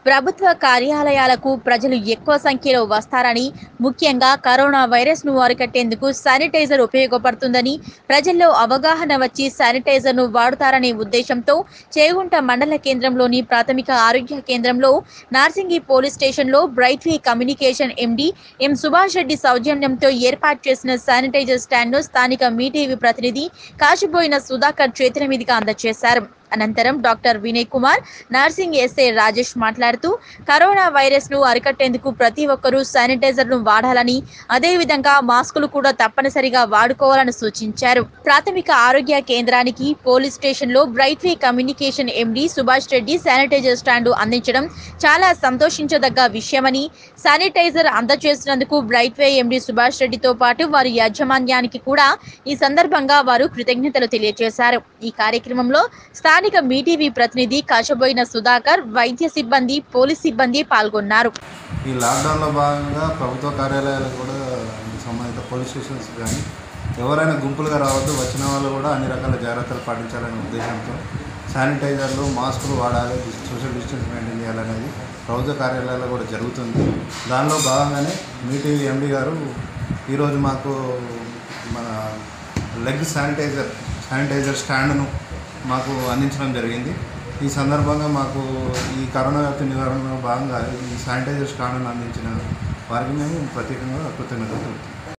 ప్రభుత్వ కార్యాలయాలకు ప్రజలు ఎక్కువ సంఖ్యలో వస్తారని ముఖ్యంగా కరోనా వైరస్ ను అరికట్టేందుకు శానిటైజర్ ఉపయోగపడుతుందని ప్రజల్లో అవగాహన వచ్చి శానిటైజర్ ను వాడుతారనే ఉద్దేశంతో చేగుంట మండల కేంద్రంలోని ప్రాథమిక ఆరోగ్య కేంద్రంలో నార్సింగి పోలీస్ స్టేషన్లో Bright Way Communication MD M Subhash Reddy సౌజన్యంతో ఏర్పాటు చేసిన శానిటైజర్ స్టాండ్ ను స్థానిక మీటీవీ ప్రతినిధి కాశీబోయిన సుధాకర్ చేతుల మీదుగా అందజేశారు అనంతరం డాక్టర్ వినయ్ కుమార్ నర్సింగ్ ఎస్ఏ రాజేష్ మాట్లాడుతూ కరోనా వైరస్ ను అరికట్టేందుకు ప్రతి ఒక్కరూ శానిటైజర్ ను వాడాలని అదేవిధంగా మాస్కులు కూడా తప్పనిసరిగా వాడుకోవాలని సూచించారు ప్రాథమిక ఆరోగ్య కేంద్రానికి పోలీస్ స్టేషన్ లో Bright Way Communication MD Subhash Reddy sanitiser stand అందించడం చాలా సంతోషించదగ్గ విషయమని శానిటైజర్ అందజేసినందుకు బ్రైట్ వే ఎండి సుభాష్ రెడ్డితో పాటు వారి యాజమాన్యానికి కూడా ఈ సందర్భంగా వారు కృతజ్ఞతలు తెలియజేశారు ఈ కార్యక్రమంలో స్థానిక మీటీవీ ప్రతినిధి కాశబోయిన సుధాకర్ వైద్య సిబ్బంది పోలీస్ సిబ్బంది పాల్గొన్నారు ఈ లాక్డౌన్లో భాగంగా ప్రభుత్వ కార్యాలయాలకు కూడా సంబంధిత పోలీస్ స్టేషన్స్ కానీ ఎవరైనా గుంపులుగా రావద్దు వచ్చిన వాళ్ళు కూడా అన్ని రకాల జాగ్రత్తలు పాటించాలనే ఉద్దేశంతో శానిటైజర్లు మాస్కులు వాడాలి సోషల్ డిస్టెన్స్ మెయింటైన్ చేయాలనేది ప్రభుత్వ కార్యాలయాల్లో కూడా జరుగుతుంది దానిలో భాగంగానే మీటీవీ ఎండి గారు ఈరోజు మాకు మన లెగ్ శానిటైజర్ శానిటైజర్ స్టాండ్ను మాకు అందించడం జరిగింది ఈ సందర్భంగా మాకు ఈ కరోనా వ్యాప్తి నివారణలో భాగంగా ఈ శానిటైజర్ స్టాండ్ను అందించిన వారికి మేము ప్రత్యేకంగా కృతజ్ఞతలు తెలుపుతున్నాం